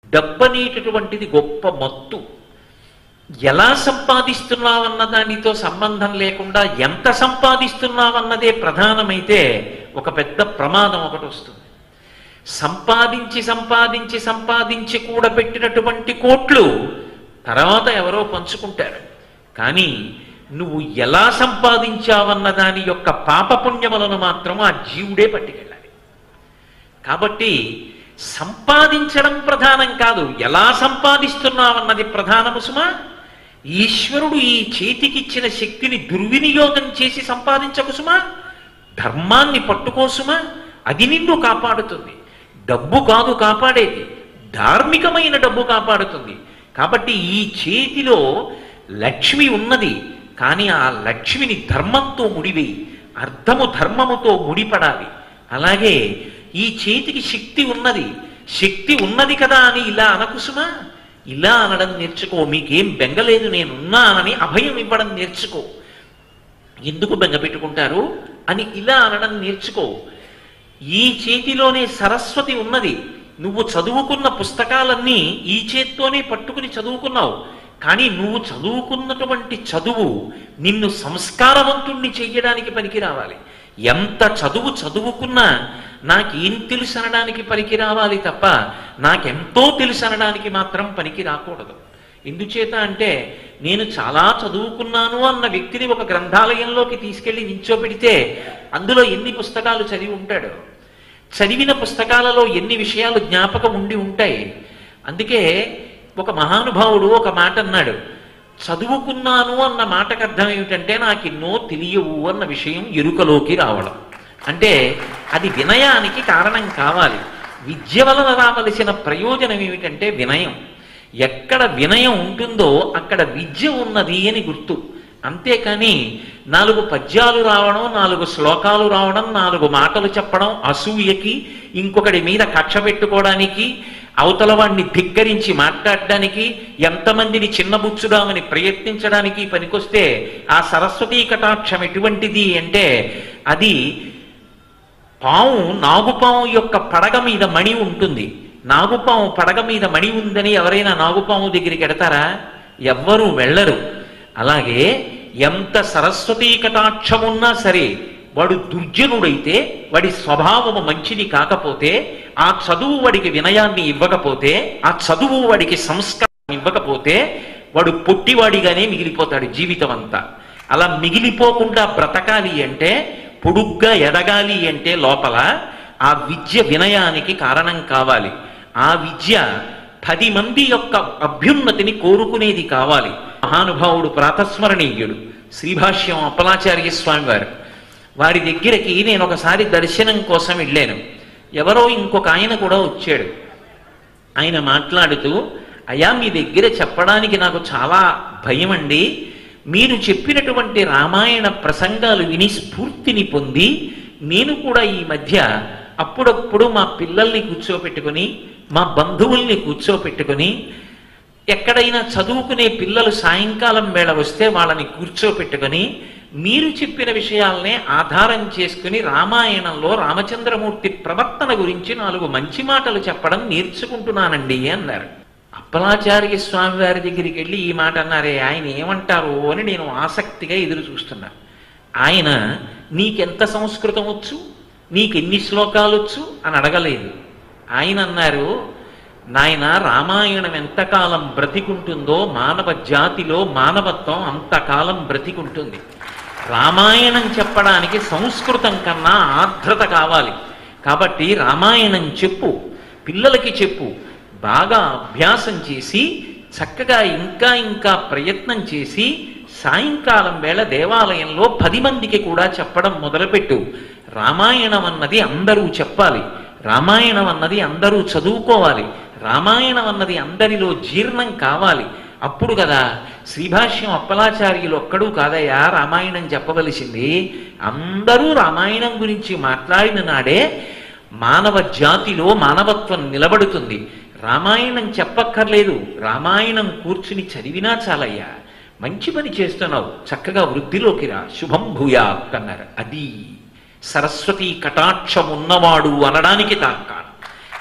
డబ్బనేటటువంటిది గొప్ప మత్తు ఎలా సంపాదిస్తున్నావన్న దానితో సంబంధం లేకుండా ఎంత సంపాదిస్తున్నావన్నదే ప్రధానమైతే ఒక పెద్ద ప్రమాదం ఒకటి వస్తుంది సంపాదించి సంపాదించి సంపాదించి కూడబెట్టినటువంటి కోట్లు తర్వాత ఎవరో పంచుకుంటారు కానీ నువ్వు ఎలా సంపాదించావన్న దాని యొక్క పాపపుణ్యములను మాత్రం ఆ జీవుడే పట్టుకెళ్ళాలి కాబట్టి సంపాదించడం ప్రధానం కాదు ఎలా సంపాదిస్తున్నావన్నది ప్రధానము సుమా ఈశ్వరుడు ఈ చేతికిచ్చిన శక్తిని దుర్వినియోగం చేసి సంపాదించకు సుమా ధర్మాన్ని పట్టుకోసుమా అది నిన్ను కాపాడుతుంది డబ్బు కాదు కాపాడేది ధార్మికమైన డబ్బు కాపాడుతుంది కాబట్టి ఈ చేతిలో లక్ష్మి ఉన్నది కానీ ఆ లక్ష్మిని ధర్మంతో ముడివేయి అర్థము ధర్మముతో ముడిపడాలి అలాగే ఈ చేతికి శక్తి ఉన్నది శక్తి ఉన్నది కదా అని ఇలా అనకుసుమా ఇలా అనడం నేర్చుకో మీకేం బెంగలేదు నేనున్నానని అభయం ఇవ్వడం నేర్చుకో ఎందుకు బెంగ పెట్టుకుంటారు అని ఇలా అనడం నేర్చుకో ఈ చేతిలోనే సరస్వతి ఉన్నది నువ్వు చదువుకున్న పుస్తకాలన్నీ ఈ చేత్తోనే పట్టుకుని చదువుకున్నావు కానీ నువ్వు చదువుకున్నటువంటి చదువు నిన్ను సంస్కారవంతుణ్ణి చెయ్యడానికి పనికి రావాలి ఎంత చదువు చదువుకున్నా నాకేం తెలుసు అనడానికి పనికి రావాలి తప్ప నాకెంతో తెలుసు అనడానికి మాత్రం పనికి రాకూడదు ఎందుచేత అంటే నేను చాలా చదువుకున్నాను అన్న వ్యక్తిని ఒక గ్రంథాలయంలోకి తీసుకెళ్లి నించోబెడితే అందులో ఎన్ని పుస్తకాలు చదివి ఉంటాడు చదివిన పుస్తకాలలో ఎన్ని విషయాలు జ్ఞాపకం ఉండి ఉంటాయి అందుకే ఒక మహానుభావుడు ఒక మాట అన్నాడు చదువుకున్నాను అన్న మాటకు అర్థం ఏమిటంటే నాకు ఎన్నో తెలియవు అన్న విషయం ఎరుకలోకి రావడం అంటే అది వినయానికి కారణం కావాలి విద్య వలన రావలసిన ప్రయోజనం ఏమిటంటే వినయం ఎక్కడ వినయం ఉంటుందో అక్కడ విద్య ఉన్నది అని గుర్తు అంతేకాని నాలుగు పద్యాలు రావడం నాలుగు శ్లోకాలు రావడం నాలుగు మాటలు చెప్పడం అసూయకి ఇంకొకటి మీద కక్ష పెట్టుకోవడానికి అవతల వాడిని ధిక్కరించి మాట్లాడడానికి ఎంతమందిని చిన్నబుచ్చుదామని ప్రయత్నించడానికి పనికొస్తే ఆ సరస్వతీ కటాక్షం ఎటువంటిది అంటే అది పాము నాగుపాము యొక్క పడగ మీద మణి ఉంటుంది నాగుపాము పడగ మీద మణి ఉందని ఎవరైనా నాగుపాము దగ్గరికి ఎడతారా ఎవ్వరూ వెళ్ళరు అలాగే ఎంత సరస్వతీ కటాక్షమున్నా సరే వాడు దుర్జనుడైతే వాడి స్వభావము మంచిది కాకపోతే ఆ చదువు వాడికి వినయాన్ని ఇవ్వకపోతే ఆ చదువు వాడికి సంస్కారం ఇవ్వకపోతే వాడు పొట్టివాడిగానే మిగిలిపోతాడు జీవితం అంతా అలా మిగిలిపోకుండా బ్రతకాలి అంటే పొడుగ్గా ఎదగాలి అంటే లోపల ఆ విద్య వినయానికి కారణం కావాలి ఆ విద్య పది మంది యొక్క అభ్యున్నతిని కోరుకునేది కావాలి మహానుభావుడు ప్రాతస్మరణీయుడు శ్రీభాష్యం అప్పలాచార్య స్వామి వారు వారి దగ్గరికి నేను ఒకసారి దర్శనం కోసం వెళ్ళాను ఎవరో ఇంకొక ఆయన కూడా వచ్చాడు ఆయన మాట్లాడుతూ అయా మీ దగ్గర చెప్పడానికి నాకు చాలా భయం అండి మీరు చెప్పినటువంటి రామాయణ ప్రసంగాలు విని స్ఫూర్తిని పొంది నేను కూడా ఈ మధ్య అప్పుడప్పుడు మా పిల్లల్ని కూర్చోపెట్టుకుని మా బంధువుల్ని కూర్చోపెట్టుకుని ఎక్కడైనా చదువుకునే పిల్లలు సాయంకాలం వేళ వస్తే వాళ్ళని కూర్చోపెట్టుకుని మీరు చెప్పిన విషయాలనే ఆధారం చేసుకుని రామాయణంలో రామచంద్రమూర్తి ప్రవర్తన గురించి నాలుగు మంచి మాటలు చెప్పడం నేర్చుకుంటున్నానండి అన్నారు అప్పలాచార్య స్వామి వారి దగ్గరికి వెళ్ళి ఈ మాట అన్నారే ఆయన ఏమంటారు అని నేను ఆసక్తిగా ఎదురు చూస్తున్నా ఆయన నీకెంత సంస్కృతం వచ్చు నీకెన్ని శ్లోకాలు వచ్చు అని అడగలేదు ఆయన అన్నారు నాయన రామాయణం ఎంతకాలం బ్రతికుంటుందో మానవ జాతిలో మానవత్వం అంతకాలం బ్రతికుంటుంది రామాయణం చెప్పడానికి సంస్కృతం కన్నా ఆర్ద్రత కావాలి కాబట్టి రామాయణం చెప్పు పిల్లలకి చెప్పు బాగా అభ్యాసం చేసి చక్కగా ఇంకా ఇంకా ప్రయత్నం చేసి సాయంకాలం వేళ దేవాలయంలో పది మందికి కూడా చెప్పడం మొదలుపెట్టు రామాయణం అన్నది అందరూ చెప్పాలి రామాయణం అన్నది అందరూ చదువుకోవాలి రామాయణం అన్నది అందరిలో జీర్ణం కావాలి అప్పుడు కదా శ్రీభాష్యం అప్పలాచార్యులు ఒక్కడూ కాదయ్యా రామాయణం చెప్పవలసింది అందరూ రామాయణం గురించి మాట్లాడిన నాడే మానవ జాతిలో మానవత్వం నిలబడుతుంది రామాయణం చెప్పక్కర్లేదు రామాయణం కూర్చుని చదివినా చాలయ్యా మంచి పని చేస్తున్నావు చక్కగా వృద్ధిలోకి రా శుభం భూయాత్ అన్నారు అది సరస్వతి కటాక్షం ఉన్నవాడు అనడానికి తాకాను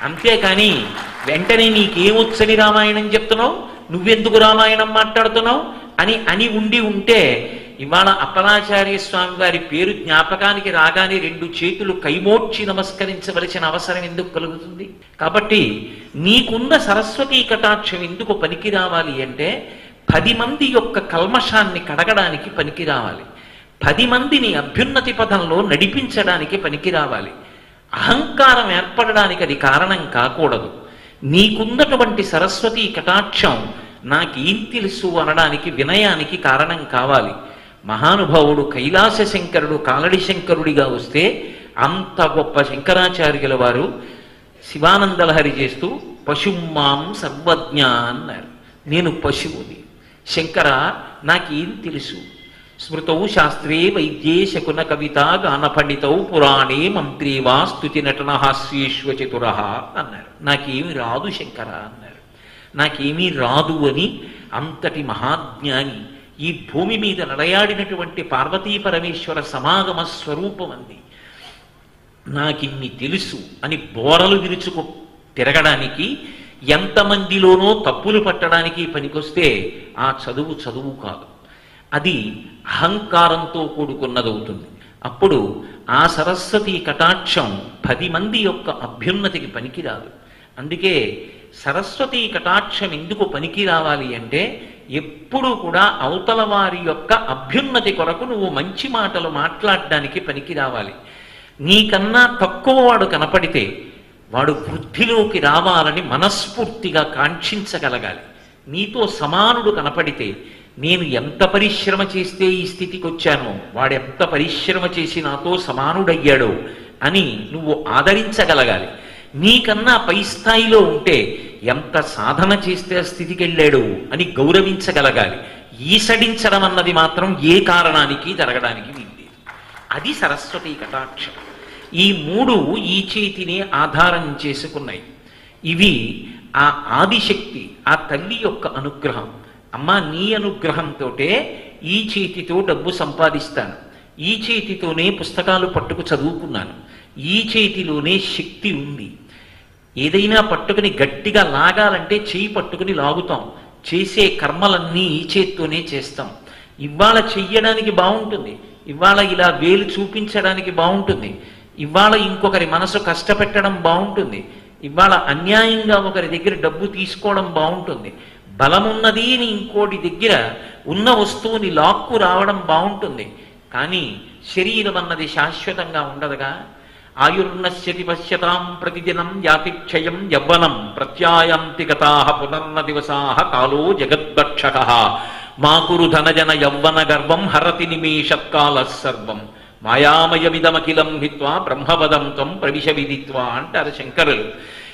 అంతేకాని వెంటనే నీకేమొచ్చని రామాయణం చెప్తున్నావు నువ్వెందుకు రామాయణం మాట్లాడుతున్నావు అని అని ఉండి ఉంటే ఇవాళ అప్పలాచార్య స్వామి వారి పేరు జ్ఞాపకానికి రాగానే రెండు చేతులు కైమోడ్చి నమస్కరించవలసిన అవసరం ఎందుకు కలుగుతుంది కాబట్టి నీకున్న సరస్వతీ కటాక్షం ఎందుకు పనికి రావాలి అంటే పది మంది యొక్క కల్మషాన్ని కడగడానికి పనికి రావాలి పది మందిని అభ్యున్నతి పథంలో నడిపించడానికి పనికి రావాలి అహంకారం ఏర్పడడానికి అది కారణం కాకూడదు నీకున్నటువంటి సరస్వతీ కటాక్షం నాకేం తెలుసు అనడానికి వినయానికి కారణం కావాలి మహానుభావుడు కైలాస శంకరుడు కాలడి శంకరుడిగా వస్తే అంత గొప్ప శంకరాచార్యుల వారు శివానందలహరి చేస్తూ పశుమాం సర్వజ్ఞ అన్నారు నేను పశువుని శంకర నాకేం తెలుసు స్మృతౌ శాస్త్రే వైద్యే శకున కవిత గాన పండితౌ పురాణే మంత్రి వా స్తుతి నటన హాస్యేశ్వచతుర అన్నారు నాకేమి రాదు శంకర అన్నారు నాకేమీ రాదు అని అంతటి మహాజ్ఞాని ఈ భూమి మీద నడయాడినటువంటి పార్వతీ పరమేశ్వర సమాగమ స్వరూపం అంది నాకిన్ని తెలుసు అని బోరలు విరుచుకు తిరగడానికి ఎంతమందిలోనో తప్పులు పట్టడానికి పనికొస్తే ఆ చదువు చదువు కాదు అది అహంకారంతో కూడుకున్నదవుతుంది అప్పుడు ఆ సరస్వతి కటాక్షం పది మంది యొక్క అభ్యున్నతికి పనికిరాదు అందుకే సరస్వతి కటాక్షం ఎందుకు పనికి రావాలి అంటే ఎప్పుడు కూడా అవతల వారి యొక్క అభ్యున్నతి కొరకు నువ్వు మంచి మాటలు మాట్లాడడానికి పనికి రావాలి నీకన్నా తక్కువ వాడు కనపడితే వాడు వృద్ధిలోకి రావాలని మనస్ఫూర్తిగా కాంక్షించగలగాలి నీతో సమానుడు కనపడితే నేను ఎంత పరిశ్రమ చేస్తే ఈ స్థితికి వచ్చానో వాడెంత పరిశ్రమ చేసి నాతో సమానుడయ్యాడో అని నువ్వు ఆదరించగలగాలి నీకన్నా పై స్థాయిలో ఉంటే ఎంత సాధన చేస్తే ఆ స్థితికి వెళ్ళాడు అని గౌరవించగలగాలి ఈసడించడం అన్నది మాత్రం ఏ కారణానికి జరగడానికి వీల్లేదు అది సరస్వతి కటాక్షం ఈ మూడు ఈ చేతిని ఆధారం చేసుకున్నాయి ఇవి ఆ ఆదిశక్తి ఆ తల్లి యొక్క అనుగ్రహం అమ్మ నీ అనుగ్రహంతో ఈ చేతితో డబ్బు సంపాదిస్తాను ఈ చేతితోనే పుస్తకాలు పట్టుకు చదువుకున్నాను ఈ చేతిలోనే శక్తి ఉంది ఏదైనా పట్టుకుని గట్టిగా లాగాలంటే చేయి పట్టుకుని లాగుతాం చేసే కర్మలన్నీ ఈ చేత్తోనే చేస్తాం ఇవాళ చెయ్యడానికి బాగుంటుంది ఇవాళ ఇలా వేలు చూపించడానికి బాగుంటుంది ఇవాళ ఇంకొకరి మనసు కష్టపెట్టడం బాగుంటుంది ఇవాళ అన్యాయంగా ఒకరి దగ్గర డబ్బు తీసుకోవడం బాగుంటుంది బలమున్నది అని ఇంకోటి దగ్గర ఉన్న వస్తువుని లాక్కు రావడం బాగుంటుంది కానీ శరీరం అన్నది శాశ్వతంగా ఉండదుగా ఆయుర్నశ్యతి పశ్యతాం ప్రతిదినం యాతి క్షయం యవ్వనం ప్రత్యాయాంతి గతా పునర్న దివసా కాలో జగద్భక్షక మా కురు ధనజన యవ్వన గర్వం హరతి నిమేషత్కాల సర్వం మాయామయమిదమఖిలం హిత్వా బ్రహ్మపదం త్వం ప్రవిశ విదిత్వా అంటారు శంకరులు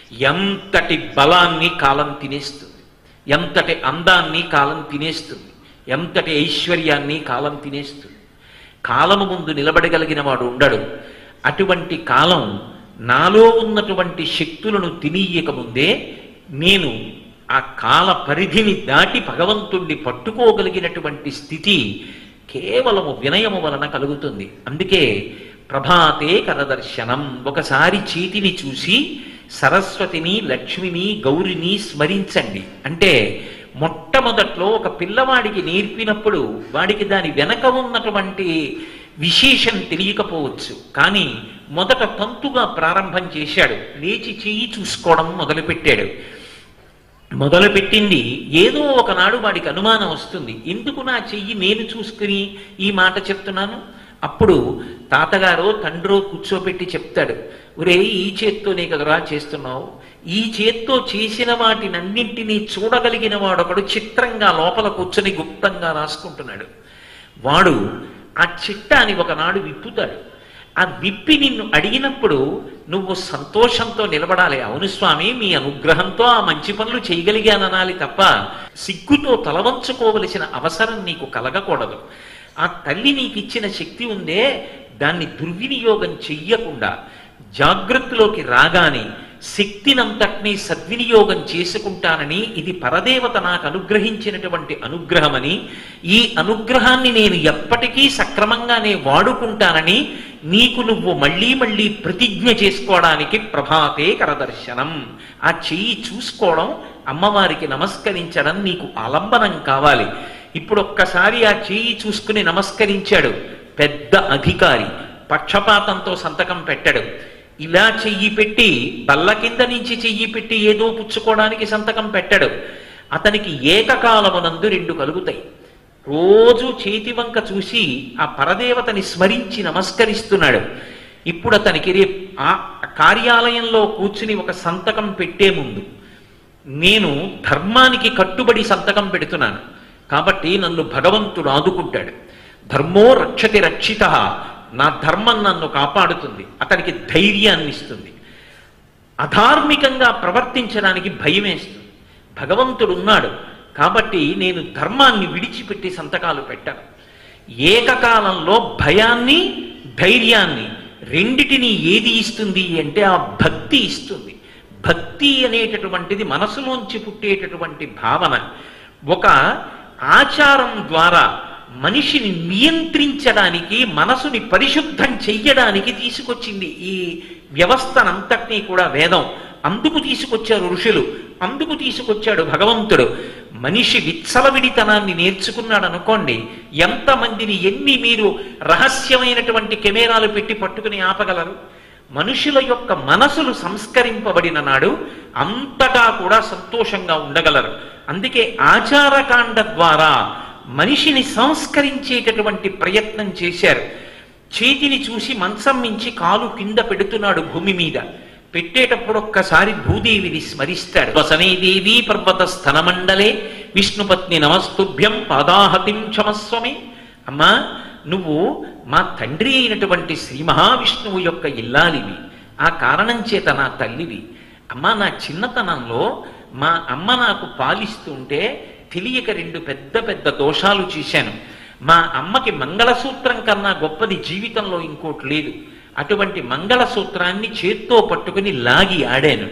ఎంతటి బలాన్ని కాలం తినేస్తుంది ఎంతటి అందాన్ని కాలం తినేస్తుంది ఎంతటి ఐశ్వర్యాన్ని కాలం తినేస్తుంది కాలము ముందు నిలబడగలిగిన వాడు ఉండడు అటువంటి కాలం నాలో ఉన్నటువంటి శక్తులను తినీయక ముందే నేను ఆ కాల పరిధిని దాటి భగవంతుణ్ణి పట్టుకోగలిగినటువంటి స్థితి కేవలము వినయము వలన కలుగుతుంది అందుకే ప్రభాతే కరదర్శనం ఒకసారి చేతిని చూసి సరస్వతిని లక్ష్మిని గౌరిని స్మరించండి అంటే మొట్టమొదట్లో ఒక పిల్లవాడికి నేర్పినప్పుడు వాడికి దాని వెనక ఉన్నటువంటి విశేషం తెలియకపోవచ్చు కానీ మొదట తంతుగా ప్రారంభం చేశాడు లేచి చెయ్యి చూసుకోవడం మొదలుపెట్టాడు మొదలుపెట్టింది ఏదో ఒకనాడు వాడికి అనుమానం వస్తుంది ఎందుకు నా చెయ్యి నేను చూసుకుని ఈ మాట చెప్తున్నాను అప్పుడు తాతగారో తండ్రో కూర్చోబెట్టి చెప్తాడు ఒరే ఈ చేత్తోనే కదరా చేస్తున్నావు ఈ చేత్తో చేసిన వాటినన్నింటినీ చూడగలిగిన వాడొకడు చిత్రంగా లోపల కూర్చొని గుప్తంగా రాసుకుంటున్నాడు వాడు ఆ చిట్టాని ఒకనాడు విప్పుతాడు ఆ విప్పి నిన్ను అడిగినప్పుడు నువ్వు సంతోషంతో నిలబడాలి అవును స్వామి మీ అనుగ్రహంతో ఆ మంచి పనులు చేయగలిగాననాలి తప్ప సిగ్గుతో తలవంచుకోవలసిన అవసరం నీకు కలగకూడదు ఆ తల్లి నీకు ఇచ్చిన శక్తి ఉందే దాన్ని దుర్వినియోగం చెయ్యకుండా జాగ్రత్తలోకి రాగానే శక్తినంతటినీ సద్వినియోగం చేసుకుంటానని ఇది పరదేవత నాకు అనుగ్రహించినటువంటి అనుగ్రహమని ఈ అనుగ్రహాన్ని నేను ఎప్పటికీ సక్రమంగానే వాడుకుంటానని నీకు నువ్వు మళ్ళీ మళ్ళీ ప్రతిజ్ఞ చేసుకోవడానికి ప్రభాతే కరదర్శనం ఆ చెయ్యి చూసుకోవడం అమ్మవారికి నమస్కరించడం నీకు ఆలంబనం కావాలి ఇప్పుడు ఒక్కసారి ఆ చెయ్యి చూసుకుని నమస్కరించాడు పెద్ద అధికారి పక్షపాతంతో సంతకం పెట్టాడు ఇలా చెయ్యి పెట్టి బల్ల కింద నుంచి చెయ్యి పెట్టి ఏదో పుచ్చుకోవడానికి సంతకం పెట్టాడు అతనికి ఏకకాలమునందు రెండు కలుగుతాయి రోజు చేతి వంక చూసి ఆ పరదేవతని స్మరించి నమస్కరిస్తున్నాడు ఇప్పుడు అతనికి రేపు ఆ కార్యాలయంలో కూర్చుని ఒక సంతకం పెట్టే ముందు నేను ధర్మానికి కట్టుబడి సంతకం పెడుతున్నాను కాబట్టి నన్ను భగవంతుడు ఆదుకుంటాడు ధర్మో రక్షతి రక్షిత నా ధర్మం నన్ను కాపాడుతుంది అతనికి ధైర్యాన్ని ఇస్తుంది అధార్మికంగా ప్రవర్తించడానికి భయమేస్తుంది భగవంతుడు ఉన్నాడు కాబట్టి నేను ధర్మాన్ని విడిచిపెట్టి సంతకాలు పెట్టాను ఏకకాలంలో భయాన్ని ధైర్యాన్ని రెండిటిని ఏది ఇస్తుంది అంటే ఆ భక్తి ఇస్తుంది భక్తి అనేటటువంటిది మనసులోంచి పుట్టేటటువంటి భావన ఒక ఆచారం ద్వారా మనిషిని నియంత్రించడానికి మనసుని పరిశుద్ధం చెయ్యడానికి తీసుకొచ్చింది ఈ వ్యవస్థనంతటినీ కూడా వేదం అందుకు తీసుకొచ్చారు ఋషులు అందుకు తీసుకొచ్చాడు భగవంతుడు మనిషి విచ్చలవిడితనాన్ని నేర్చుకున్నాడు అనుకోండి ఎంతమందిని ఎన్ని మీరు రహస్యమైనటువంటి కెమెరాలు పెట్టి పట్టుకుని ఆపగలరు మనుషుల యొక్క మనసులు సంస్కరింపబడిన నాడు అంతటా కూడా సంతోషంగా ఉండగలరు అందుకే ఆచారకాండ ద్వారా మనిషిని సంస్కరించేటటువంటి ప్రయత్నం చేశారు చేతిని చూసి మంచం మించి కాలు కింద పెడుతున్నాడు భూమి మీద పెట్టేటప్పుడు ఒక్కసారి భూదేవిని స్మరిస్తాడు వసనేదేవి పర్వత స్థనమండలే విష్ణుపత్ని నమస్తుభ్యం పాదాహతిం క్షమస్వమే అమ్మా నువ్వు మా తండ్రి అయినటువంటి శ్రీ మహావిష్ణువు యొక్క ఇల్లాలివి ఆ కారణం చేత నా తల్లివి అమ్మా నా చిన్నతనంలో మా అమ్మ నాకు పాలిస్తుంటే తెలియక రెండు పెద్ద పెద్ద దోషాలు చేశాను మా అమ్మకి మంగళసూత్రం కన్నా గొప్పది జీవితంలో ఇంకోటి లేదు అటువంటి మంగళసూత్రాన్ని చేత్తో పట్టుకుని లాగి ఆడాను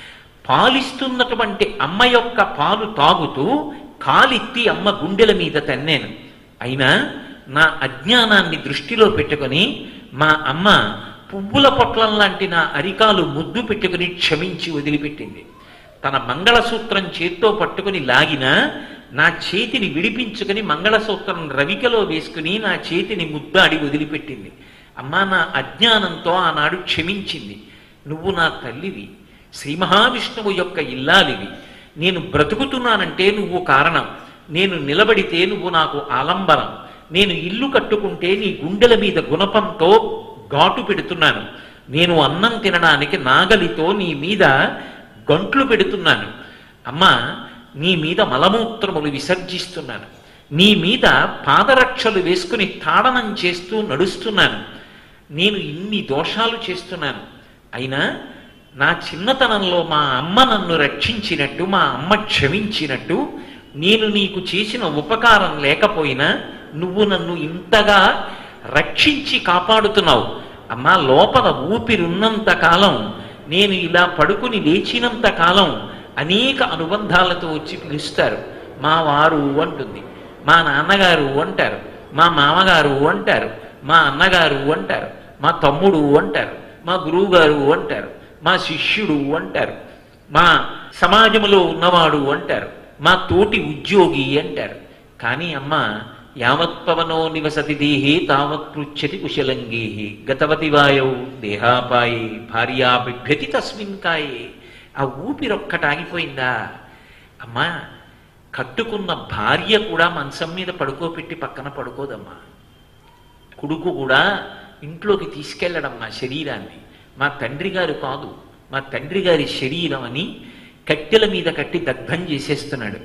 పాలిస్తున్నటువంటి అమ్మ యొక్క పాలు తాగుతూ కాలిత్తి అమ్మ గుండెల మీద తన్నాను అయినా నా అజ్ఞానాన్ని దృష్టిలో పెట్టుకొని మా అమ్మ పువ్వుల పొట్లం లాంటి నా అరికాలు ముద్దు పెట్టుకుని క్షమించి వదిలిపెట్టింది తన మంగళసూత్రం చేత్తో పట్టుకుని లాగిన నా చేతిని విడిపించుకుని మంగళసూత్రం రవికలో వేసుకుని నా చేతిని ముద్దాడి వదిలిపెట్టింది అమ్మా నా అజ్ఞానంతో ఆనాడు క్షమించింది నువ్వు నా తల్లివి శ్రీ మహావిష్ణువు యొక్క ఇల్లాలివి నేను బ్రతుకుతున్నానంటే నువ్వు కారణం నేను నిలబడితే నువ్వు నాకు ఆలంబనం నేను ఇల్లు కట్టుకుంటే నీ గుండెల మీద గుణపంతో ఘాటు పెడుతున్నాను నేను అన్నం తినడానికి నాగలితో నీ మీద గంట్లు పెడుతున్నాను అమ్మా నీ మీద మలమూత్రములు విసర్జిస్తున్నాను నీ మీద పాదరక్షలు వేసుకుని తాడనం చేస్తూ నడుస్తున్నాను నేను ఇన్ని దోషాలు చేస్తున్నాను అయినా నా చిన్నతనంలో మా అమ్మ నన్ను రక్షించినట్టు మా అమ్మ క్షమించినట్టు నేను నీకు చేసిన ఉపకారం లేకపోయినా నువ్వు నన్ను ఇంతగా రక్షించి కాపాడుతున్నావు అమ్మా లోపల ఊపిరున్నంత కాలం నేను ఇలా పడుకుని లేచినంత కాలం అనేక అనుబంధాలతో వచ్చి పిలుస్తారు మా వారు అంటుంది మా నాన్నగారు అంటారు మా మామగారు అంటారు మా అన్నగారు అంటారు మా తమ్ముడు అంటారు మా గురువుగారు అంటారు మా శిష్యుడు అంటారు మా సమాజంలో ఉన్నవాడు అంటారు మా తోటి ఉద్యోగి అంటారు కానీ అమ్మ యావత్పవనో నివసతి దేహే తావత్ పృచ్చతి కుశలంగేహి గతవతి వాయౌ దేహాపాయే భార్యా బిభ్యతి తస్మిన్ కాయే ఆ ఊపిరొక్కటాగిపోయిందా అమ్మా కట్టుకున్న భార్య కూడా మంచం మీద పడుకోపెట్టి పక్కన పడుకోదమ్మా కొడుకు కూడా ఇంట్లోకి తీసుకెళ్ళడం మా శరీరాన్ని మా తండ్రి గారు కాదు మా తండ్రి గారి శరీరం అని కట్టెల మీద కట్టి దగ్ధం చేసేస్తున్నాడు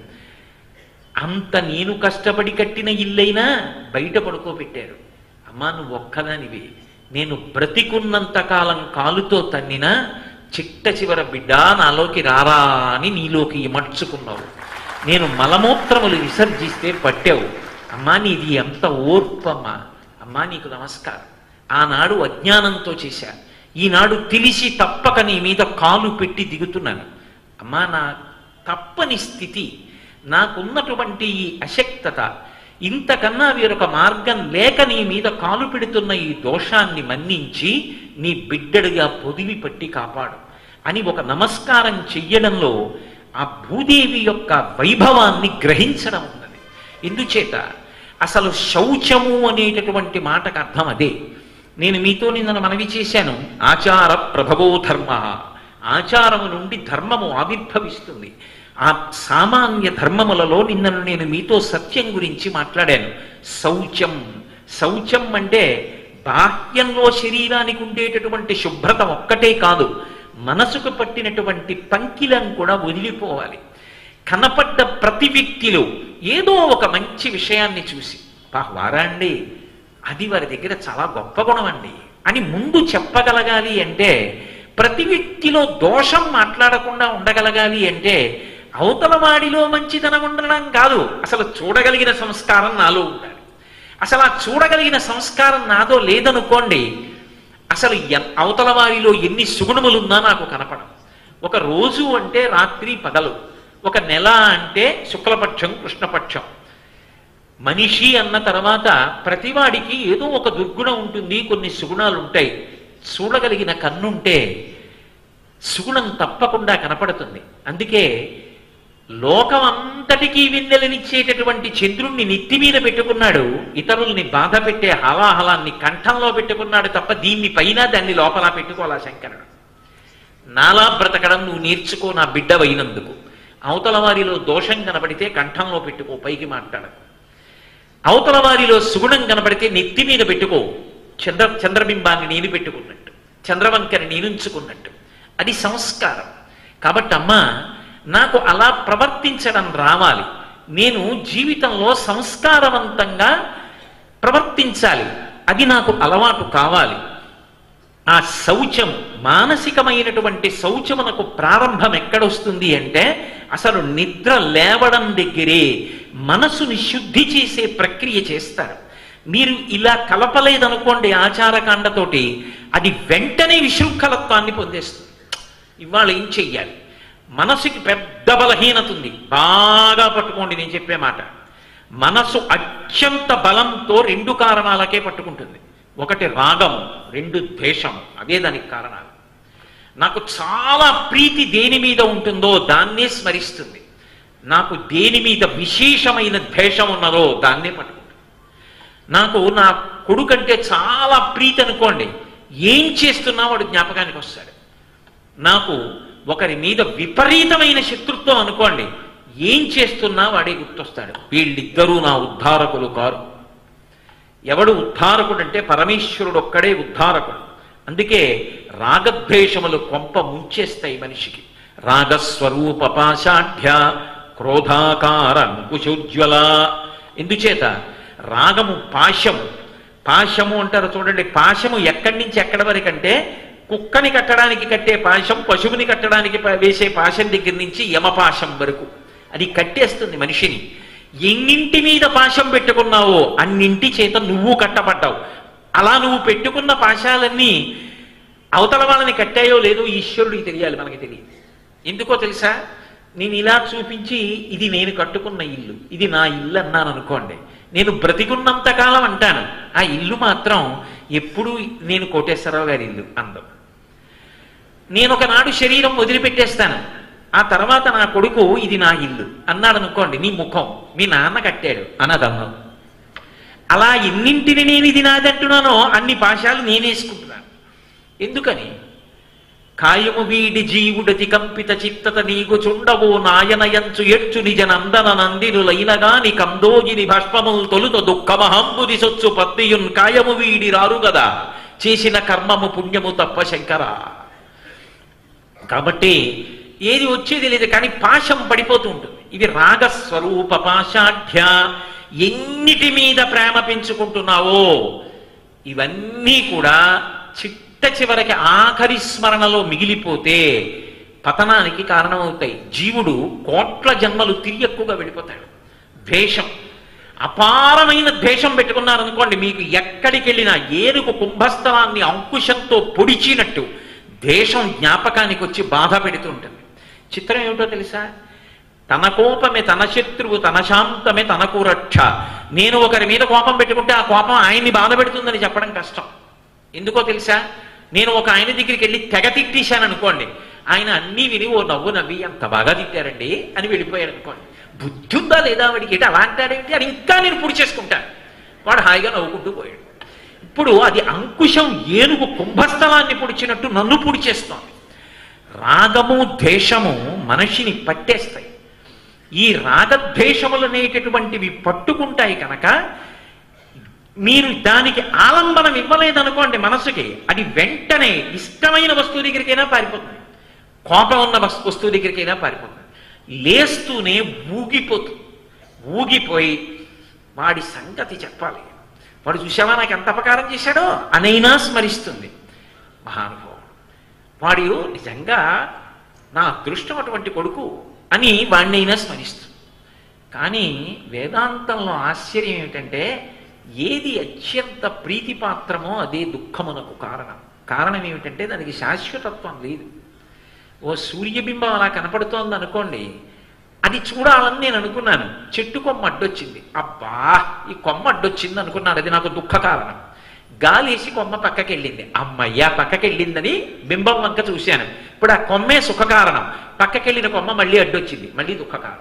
అంత నేను కష్టపడి కట్టిన ఇల్లైనా బయట పడుకోబెట్టారు అమ్మా నువ్వు ఒక్కదానివి నేను బ్రతికున్నంత కాలం కాలుతో తన్నినా చిట్ట చివర బిడ్డ నాలోకి రారా అని నీలోకి ఇమర్చుకున్నావు నేను మలమూత్రములు విసర్జిస్తే పట్టావు అమ్మా నీది ఎంత ఓర్పమ్మా అమ్మా నీకు నమస్కారం ఆనాడు అజ్ఞానంతో చేశా ఈనాడు తెలిసి తప్పక నీ మీద కాలు పెట్టి దిగుతున్నాను అమ్మా నా తప్పని స్థితి నాకున్నటువంటి ఈ అశక్తత ఇంతకన్నా వేరొక మార్గం లేక నీ మీద కాలు పెడుతున్న ఈ దోషాన్ని మన్నించి నీ బిడ్డడిగా పొదివి పట్టి కాపాడు అని ఒక నమస్కారం చెయ్యడంలో ఆ భూదేవి యొక్క వైభవాన్ని గ్రహించడం ఉన్నది ఎందుచేత అసలు శౌచము అనేటటువంటి మాటకు అర్థం అదే నేను మీతో నిన్న మనవి చేశాను ఆచార ప్రభవో ధర్మ ఆచారము నుండి ధర్మము ఆవిర్భవిస్తుంది ఆ సామాన్య ధర్మములలో నిన్నను నేను మీతో సత్యం గురించి మాట్లాడాను శౌచం శౌచం అంటే బాహ్యంలో శరీరానికి ఉండేటటువంటి శుభ్రత ఒక్కటే కాదు మనసుకు పట్టినటువంటి పంకిలం కూడా వదిలిపోవాలి కనపడ్డ ప్రతి వ్యక్తిలో ఏదో ఒక మంచి విషయాన్ని చూసి పా వారా అండి అది వారి దగ్గర చాలా గొప్ప గుణం అండి అని ముందు చెప్పగలగాలి అంటే ప్రతి వ్యక్తిలో దోషం మాట్లాడకుండా ఉండగలగాలి అంటే అవతల వాడిలో మంచితనం ఉండడం కాదు అసలు చూడగలిగిన సంస్కారం నాలో ఉండాలి అసలు ఆ చూడగలిగిన సంస్కారం నాదో లేదనుకోండి అసలు ఎన్- అవతల వారిలో ఎన్ని సుగుణములున్నా నాకు కనపడం ఒక రోజు అంటే రాత్రి పగలు ఒక నెల అంటే శుక్లపక్షం కృష్ణపక్షం మనిషి అన్న తర్వాత ప్రతివాడికి ఏదో ఒక దుర్గుణం ఉంటుంది కొన్ని సుగుణాలు ఉంటాయి చూడగలిగిన కన్నుంటే సుగుణం తప్పకుండా కనపడుతుంది అందుకే లోకం అంతటికీ వెన్నెలనిచ్చేటటువంటి చంద్రుణ్ణి నెత్తి మీద పెట్టుకున్నాడు ఇతరుల్ని బాధ పెట్టే హలాహలాన్ని కంఠంలో పెట్టుకున్నాడు తప్ప దీన్ని పైన దాన్ని లోపల పెట్టుకోవాలా శంకరుడు నాలా బ్రతకడం నువ్వు నేర్చుకో నా బిడ్డవైనందుకు అవతల వారిలో దోషం కనబడితే కంఠంలో పెట్టుకో పైకి మాట్లాడకు అవతల వారిలో సుగుణం కనబడితే నెత్తి మీద పెట్టుకో చంద్ర చంద్రబింబాన్ని నేను పెట్టుకున్నట్టు చంద్రవంకని నేనుంచుకున్నట్టు అది సంస్కారం కాబట్టి అమ్మా నాకు అలా ప్రవర్తించడం రావాలి నేను జీవితంలో సంస్కారవంతంగా ప్రవర్తించాలి అది నాకు అలవాటు కావాలి ఆ శౌచం మానసికమైనటువంటి శౌచమునకు ప్రారంభం ఎక్కడొస్తుంది అంటే అసలు నిద్ర లేవడం దగ్గరే మనసుని శుద్ధి చేసే ప్రక్రియ చేస్తారు మీరు ఇలా కలపలేదనుకోండి ఆచారకాండతోటి అది వెంటనే విశృంఖలత్వాన్ని పొందేస్తుంది ఇవాళ ఏం చెయ్యాలి మనసుకి పెద్ద బలహీనత ఉంది బాగా పట్టుకోండి నేను చెప్పే మాట మనసు అత్యంత బలంతో రెండు కారణాలకే పట్టుకుంటుంది ఒకటి రాగము రెండు ద్వేషము అవే దానికి కారణాలు నాకు చాలా ప్రీతి దేని మీద ఉంటుందో దాన్నే స్మరిస్తుంది నాకు దేని మీద విశేషమైన ద్వేషం ఉన్నదో దాన్నే పట్టుకుంటుంది నాకు నా కొడుకంటే చాలా ప్రీతి అనుకోండి ఏం చేస్తున్నా వాడు జ్ఞాపకానికి వస్తాడు నాకు ఒకరి మీద విపరీతమైన శత్రుత్వం అనుకోండి ఏం చేస్తున్నా వాడే గుర్తొస్తాడు వీళ్ళిద్దరూ నా ఉద్ధారకులు కారు ఎవడు ఉద్ధారకుడు అంటే పరమేశ్వరుడు ఒక్కడే ఉద్ధారకుడు అందుకే రాగద్వేషములు కొంప ముంచేస్తాయి మనిషికి రాగస్వరూప పాశాఢ్య క్రోధాకార అంకుశోజ్వల ఎందుచేత రాగము పాశము పాశము అంటారు చూడండి పాశము ఎక్కడి నుంచి ఎక్కడి వరకు అంటే కుక్కని కట్టడానికి కట్టే పాశం పశువుని కట్టడానికి ప- వేసే పాశం దగ్గర నుంచి యమపాశం వరకు అది కట్టేస్తుంది మనిషిని ఎన్నింటి మీద పాశం పెట్టుకున్నావో అన్నింటి చేత నువ్వు కట్టబడ్డావు అలా నువ్వు పెట్టుకున్న పాశాలన్నీ అవతల వాళ్ళని కట్టాయో లేదో ఈశ్వరుడికి తెలియాలి మనకి తెలియదు ఎందుకో తెలుసా నేను ఇలా చూపించి ఇది నేను కట్టుకున్న ఇల్లు ఇది నా ఇల్లు అన్నాను అనుకోండి నేను బ్రతికున్నంత కాలం అంటాను ఆ ఇల్లు మాత్రం ఎప్పుడు నేను కోటేశ్వరరావు గారి ఇల్లు అందం నేను ఒకనాడు శరీరం వదిలిపెట్టేస్తాను ఆ తర్వాత నా కొడుకు ఇది నా ఇల్లు అన్నాడు అనుకోండి నీ ముఖం మీ నాన్న కట్టాడు అన్నదమ్మం అలా ఎన్నింటిని నేను ఇది నాదంటున్నానో అన్ని పాశాలు నేనేసుకుంటున్నాను ఎందుకని కాయము వీడి జీవుడతి కంపిత చిత్తత నీకు చుండవో నాయనయంచు ఎడ్చు నిజ నందన నందినులైనగాని కందోగిని భస్మముల్ తొలుత దుఃఖమహంబుది సొచ్చు పత్నియున్ కాయము వీడి రారు గదా చేసిన కర్మము పుణ్యము తప్ప శంకరా కాబట్టి ఏది వచ్చేది లేదు కానీ పాశం పడిపోతూ ఉంటుంది ఇది రాగస్వరూప పాశాఢ్య ఎన్నిటి మీద ప్రేమ పెంచుకుంటున్నావో ఇవన్నీ కూడా చిట్ట చివరికి ఆఖరి స్మరణలో మిగిలిపోతే పతనానికి కారణమవుతాయి జీవుడు కోట్ల జన్మలు తిరియక్కువగా వెళ్ళిపోతాడు ద్వేషం అపారమైన ద్వేషం పెట్టుకున్నారనుకోండి మీకు ఎక్కడికి వెళ్ళినా ఏనుగు కుంభస్థలాన్ని అంకుశంతో పొడిచినట్టు ద్వేషం జ్ఞాపకానికి వచ్చి బాధ పెడుతూ ఉంటుంది చిత్రం ఏమిటో తెలుసా తన కోపమే తన శత్రువు తన శాంతమే తనకు రక్ష నేను ఒకరి మీద కోపం పెట్టుకుంటే ఆ కోపం ఆయన్ని బాధ పెడుతుందని చెప్పడం కష్టం ఎందుకో తెలుసా నేను ఒక ఆయన దగ్గరికి వెళ్ళి తెగ తిట్టేశాను అనుకోండి ఆయన అన్నీ విని ఓ నవ్వు నవ్వి అంత బాగా తిట్టారండి అని వెళ్ళిపోయాడు అనుకోండి బుద్ధి ఉందా లేదా వాడికి ఏంటి అలా అంటాడేంటి అని ఇంకా నేను పుడి చేసుకుంటాను వాడు హాయిగా నవ్వుకుంటూ పోయాడు ఇప్పుడు అది అంకుశం ఏనుగు కుంభస్థలాన్ని పొడిచినట్టు నన్ను పొడి చేస్తోంది రాగము ద్వేషము మనిషిని పట్టేస్తాయి ఈ రాగద్వేషములు అనేటటువంటివి పట్టుకుంటాయి కనుక మీరు దానికి ఆలంబనం ఇవ్వలేదనుకోండి మనసుకి అది వెంటనే ఇష్టమైన వస్తువు దగ్గరికైనా పారిపోతుంది కోపం ఉన్న వస్తు- వస్తువు దగ్గరికైనా పారిపోతుంది లేస్తూనే ఊగిపోతుంది ఊగిపోయి వాడి సంగతి చెప్పాలి వాడు చూసావా నాకు ఎంత అపకారం చేశాడో అనైనా స్మరిస్తుంది మహానుభావుడు వాడు నిజంగా నా అదృష్టం అటువంటి కొడుకు అని వాణ్ణైనా స్మరిస్తుంది కానీ వేదాంతంలో ఆశ్చర్యం ఏమిటంటే ఏది అత్యంత ప్రీతిపాత్రమో అదే దుఃఖమునకు కారణం కారణం ఏమిటంటే దానికి శాశ్వతత్వం లేదు ఓ సూర్యబింబం అలా కనపడుతోంది అనుకోండి అది చూడాలని నేను అనుకున్నాను చెట్టు కొమ్మ అడ్డొచ్చింది అబ్బా ఈ కొమ్మ అడ్డొచ్చింది అనుకున్నాను అది నాకు దుఃఖ కారణం గాలేసి కొమ్మ పక్కకి వెళ్ళింది అమ్మయ్యా పక్కకి వెళ్ళిందని బింబం వంక చూశాను ఇప్పుడు ఆ కొమ్మే సుఖ కారణం పక్కకి వెళ్ళిన కొమ్మ మళ్ళీ అడ్డొచ్చింది మళ్ళీ దుఃఖ కారణం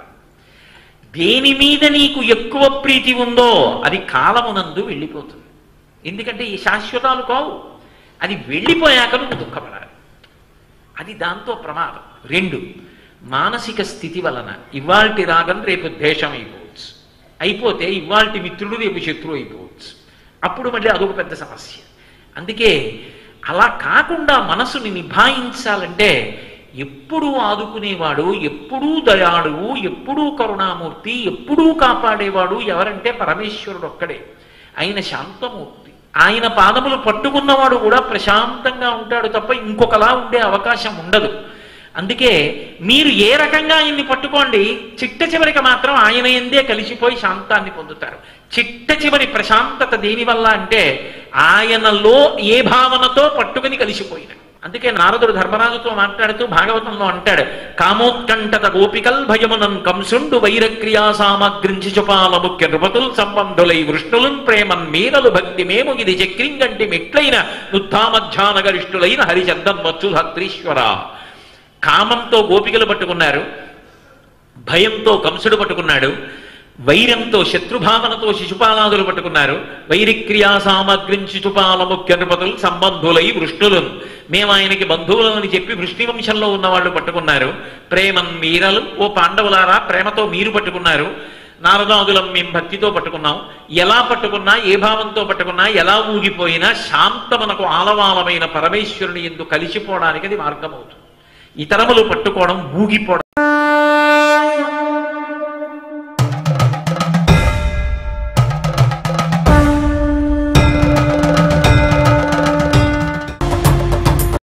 దేని మీద నీకు ఎక్కువ ప్రీతి ఉందో అది కాలమునందు వెళ్ళిపోతుంది ఎందుకంటే ఈ శాశ్వతాలు కావు అది వెళ్ళిపోయాక నువ్వు దుఃఖపడాలి అది దాంతో ప్రమాదం రెండు మానసిక స్థితి వలన ఇవాల్టి రాగం రేపు ద్వేషం అయిపోవచ్చు అయిపోతే ఇవాల్టి మిత్రుడు రేపు శత్రువు అయిపోవచ్చు అప్పుడు మళ్ళీ అదొక పెద్ద సమస్య అందుకే అలా కాకుండా మనసుని నిభాయించాలంటే ఎప్పుడూ ఆదుకునేవాడు ఎప్పుడూ దయాళువు ఎప్పుడూ కరుణామూర్తి ఎప్పుడూ కాపాడేవాడు ఎవరంటే పరమేశ్వరుడు ఒక్కడే ఆయన శాంతమూర్తి ఆయన పాదములు పట్టుకున్నవాడు కూడా ప్రశాంతంగా ఉంటాడు తప్ప ఇంకొకలా ఉండే అవకాశం ఉండదు అందుకే మీరు ఏ రకంగా ఆయన్ని పట్టుకోండి చిట్ట చివరికి మాత్రం ఆయన ఎందే కలిసిపోయి శాంతాన్ని పొందుతారు చిట్ట చివరి ప్రశాంతత దేనివల్ల అంటే ఆయనలో ఏ భావనతో పట్టుకుని కలిసిపోయిన అందుకే నారదుడు ధర్మరాజుతో మాట్లాడుతూ భాగవతంలో అంటాడు కామోత్కంఠత గోపికల్ భయమునం కంసుండు వైరక్రియా సామగ్రించి చుపాల ముఖ్య నృపతుల్ సంబంధులై వృష్ణులున్ ప్రేమన్ మీరలు భక్తి మేము ఇది చక్రింగంటి మెట్లైన నుత్తామధ్యాన గరిష్ఠులైన హరిచందన్వచ్చు ధత్రీశ్వర కామంతో గోపికలు పట్టుకున్నారు భయంతో కంసుడు పట్టుకున్నాడు వైరంతో శత్రుభావనతో శిశుపాలాదులు పట్టుకున్నారు వైరిక్రియా సామగ్రిం శిశుపాల ముఖ్య నృపతులు సంబంధులై వృష్ణులు మేము ఆయనకి బంధువులని చెప్పి వృష్ణి వంశంలో ఉన్న వాళ్ళు పట్టుకున్నారు ప్రేమన్ మీరలు ఓ పాండవులారా ప్రేమతో మీరు పట్టుకున్నారు నారదాదులం మేము భక్తితో పట్టుకున్నాం ఎలా పట్టుకున్నా ఏ భావంతో పట్టుకున్నా ఎలా ఊగిపోయినా శాంతమనకు ఆలవాలమైన పరమేశ్వరుని ఎందు కలిసిపోవడానికి అది మార్గమవుతుంది ఇతరములు పట్టుకోవడం ఊగిపోవడం